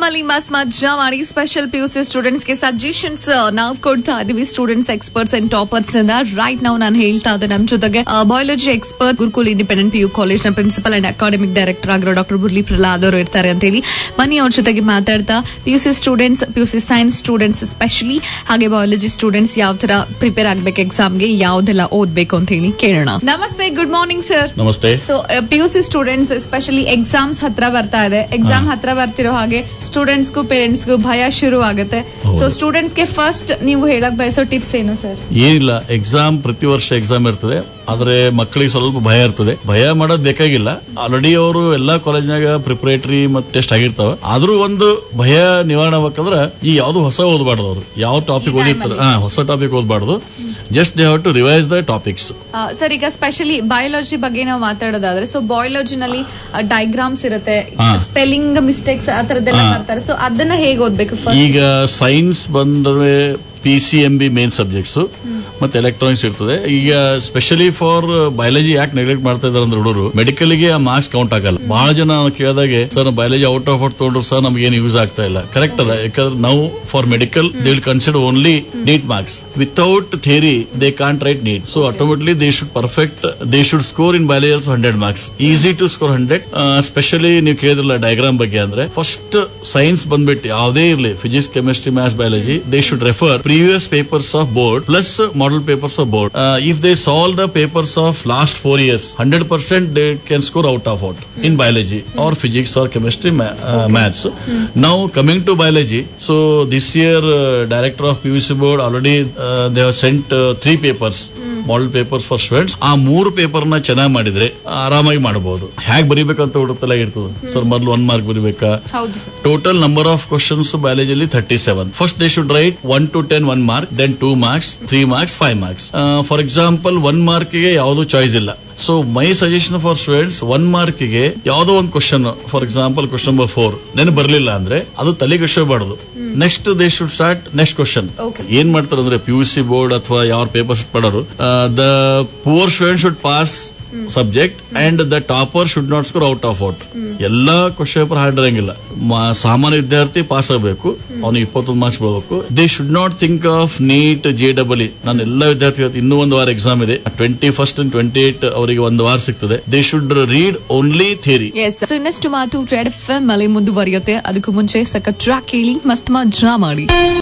ಅಲ್ಲಿ ಮಸ್ ಮಜ್ಜಾ ಮಾಡಿ special P U C students ಗೆ ಸಜೆಷನ್ಸ್ ನಾವು ಕೊಡ್ತಾ ಇದೀವಿ students experts and toppers right ನಾವು ನಾನು ಹೇಳ್ತಾ ಇದ್ದೆ ನಮ್ ಜೊತೆಗೆ biology expert Gurukul independent P U college ನ ಪ್ರಿನ್ಸಿಪಲ್ ಅಂಡ್ ಅಕಾಡೆಮಿಕ್ ಡೈರೆಕ್ಟರ್ ಆಗಿರೋ ಡಾಕ್ಟರ್ ಮುರಳಿ ಪ್ರಹ್ಲಾದ್ ಅವರು ಇರ್ತಾರೆ ಅಂತ ಹೇಳಿ ಬನ್ನಿ ಅವ್ರ ಜೊತೆಗೆ ಮಾತಾಡ್ತಾ P U C students P U C science students specially ಹಾಗೆ ಬಯಾಲಜಿ ಸ್ಟೂಡೆಂಟ್ಸ್ ಯಾವ ತರ ಪ್ರಿಪೇರ್ ಆಗ್ಬೇಕು ಎಕ್ಸಾಮ್ಗೆ ಯಾವ್ದೆಲ್ಲ ಓದ್ಬೇಕು ಅಂತ ಹೇಳಿ ಕೇಳೋಣ ನಮಸ್ತೆ ಗುಡ್ ಮಾರ್ನಿಂಗ್ ಸರ್ ನಮಸ್ತೆ so P U C students especially exams ಹತ್ರ ಬರ್ತಾ ಇದೆ ಎಕ್ಸಾಮ್ ಹತ್ರ ಬರ್ತಿರೋ ಹಾಗೆ ಸ್ಟೂಡೆಂಟ್ಸ್ಗೂ ಪೇರೆಂಟ್ಸ್ಗೂ ಭಯ ಶುರು ಆಗುತ್ತೆ ಸೊ ಸ್ಟೂಡೆಂಟ್ಸ್ಗೆ ಫಸ್ಟ್ ನೀವು ಹೇಳಕ್ ಬಯಸೋ ಟಿಪ್ಸ್ ಏನು ಸರ್ ಏನಿಲ್ಲ ಎಕ್ಸಾಮ್ ಪ್ರತಿ ವರ್ಷ ಎಕ್ಸಾಮ್ ಇರ್ತದೆ ಆದ್ರೆ ಮಕ್ಕಳಿಗೆ ಸ್ವಲ್ಪ ಭಯ ಇರ್ತದೆ ಭಯ ಮಾಡೋದ್ ಬೇಕಾಗಿಲ್ಲ ಆಲ್ರೆಡಿ ಅವರು ಎಲ್ಲಾ ಕಾಲೇಜ್ನಾಗ ಪ್ರಿಪರೇಟರಿ ಮತ್ತೆ ಟೆಸ್ಟ್ ಆಗಿರ್ತಾವ ಆದ್ರೂ ಒಂದು ಭಯ ನಿವಾರಣೆ ಆಗ್ಬೇಕಂದ್ರ ಈ ಯಾವ್ದು ಹೊಸ ಓದಬಾರ್ದು ಅವರು ಯಾವ ಟಾಪಿಕ್ ಓದಿರ್ತಾರೆ ಹಾ ಹೊಸ ಟಾಪಿಕ್ ಓದಬಾರ್ದು just they have to revise the topics sir ಈಗ ಸ್ಪೆಷಲಿ ಬಯಾಲಜಿ ಬಗ್ಗೆ ನಾವು ಮಾತಾಡೋದಾದ್ರೆ ಸೊ ಬಯಾಲಜಿನಲ್ಲಿ ಡೈಗ್ರಾಮ್ಸ್ ಇರುತ್ತೆ ಸ್ಪೆಲ್ಲಿಂಗ್ ಮಿಸ್ಟೇಕ್ಸ್ ಆ ತರದ್ದೆಲ್ಲ ಮಾಡ್ತಾರೆ ಸೊ ಅದನ್ನ ಹೇಗೆ ಓದ್ಬೇಕು ಫಸ್ಟ್ ಈಗ ಸೈನ್ಸ್ ಬಂದ್ರೆ P C M B main subjects ಮತ್ತೆ ಎಲೆಕ್ಟ್ರಾನಿಕ್ಸ್ ಇರ್ತದೆ ಈಗ ಸ್ಪೆಷಲಿ ಫಾರ್ ಬಯಾಲಜಿ ಯಾಕೆ ನೆಗ್ಲೆಕ್ಟ್ ಮಾಡ್ತಾ ಇದಾರೆ ಅಂದ್ರೆ ಹುಡುಗರು ಮೆಡಿಕಲ್ ಗೆ ಆ ಮಾರ್ಕ್ಸ್ ಕೌಂಟ್ ಆಗಲ್ಲ ಬಹಳ ಜನ ನಾವು ಕೇಳಿದಾಗೆ sir biology out of out ತಗೊಂಡ್ರು ಸರ್ ನಮ್ಗೆ ಏನು ಯೂಸ್ ಆಗ್ತಾ ಇಲ್ಲ ಕರೆಕ್ಟ್ ಅದ ಯಾಕಂದ್ರೆ ನಾವು for medical they will consider only NEET marks without theory they can't write NEET so automatically they should perfect they should score in biology also hundred marks easy to score hundred specially ನೀವು ಕೇಳಿದ್ರಲ್ಲ diagram ಬಗ್ಗೆ ಅಂದ್ರೆ first science ಬಂದ್ಬಿಟ್ಟು ಯಾವುದೇ ಇರಲಿ physics chemistry maths biology they should refer previous papers of board plus model papers of board if they solve the papers of last four years hundred percent they can score out of out in biology or physics or chemistry maths ನಾವು coming to biology so this year director of P U C board already they have sent three papers model papers for students ಆ ಮೂರು paper ನ ಚೆನ್ನಾಗಿ ಮಾಡಿದ್ರೆ ಆರಾಮಾಗಿ ಮಾಡಬಹುದು ಹೇಗ್ ಬರಿಬೇಕಂತ ಹುಡುಕ್ತಲ್ಲ ಇರ್ತದೆ ಸರ್ ಮೊದಲು ಒನ್ ಮಾರ್ಕ್ ಬರಿಬೇಕಾ ಹೌದು ಟೋಟಲ್ ನಂಬರ್ ಆಫ್ ಕ್ವಶನ್ಸ್ ಬಯಾಲಜಿಲಿ thirty seven first they should write one to ten one mark then two marks three marks five marks for example one ಮಾರ್ಕ್ಗೆ ಯಾವುದು ಚಾಯ್ಸ್ ಇಲ್ಲ so my suggestion for students one ಮಾರ್ಕ್ಗೆ ಯಾವುದೋ ಒಂದು question for example question number four ನೆನ್ ಬರಲಿಲ್ಲ ಅಂದ್ರೆ ಅದು ತಲೆಗೆ ಬಾರ್ದು next they should start next question Okay. ಏನ್ ಮಾಡ್ತಾರೆ ಅಂದ್ರೆ ಪಿ ಯು ಸಿ ಬೋರ್ಡ್ ಅಥವಾ ಯಾವ ಪೇಪರ್ಸ್ ಪಡೋರು the poor student should pass subject and the topper should not score out of out ಎಲ್ಲಾ ಕ್ವಶನ್ ಪೇಪರ್ ಹಾರ್ಡ್ ಇರಂಗಿಲ್ಲ ಮ- ಸಾಮಾನ್ಯ ವಿದ್ಯಾರ್ಥಿ ಪಾಸ್ ಆಗಬೇಕು ಅವನು ಇಪ್ಪತ್ತೊಂದು ಮಾರ್ಕ್ಸ್ ಬರಬೇಕು they should not think of NEET J double E ನಾನು ಎಲ್ಲ ವಿದ್ಯಾರ್ಥಿ ಹೇಳ್ತೀನಿ, ಇನ್ನೂ ಒಂದು ವಾರ ಎಕ್ಸಾಮ್ ಇದೆ twenty first and twenty eight ಅವರಿಗೆ ಒಂದು ವಾರ ಸಿಗ್ತದೆ they should read only theory yes so ಇನ್ನಷ್ಟು ಮಾತು ರೆಡ್ ಎಫ್ ಅಲ್ಲಿ ಮುಂದುವರಿಯುತ್ತೆ ಅದಕ್ಕೂ ಮುಂಚೆ ಸಖತ್ ಟ್ರ್ಯಾಕ್ ಕೇಳಿ ಮಸ್ತ್ ಮಜಾ ಮಾಡಿ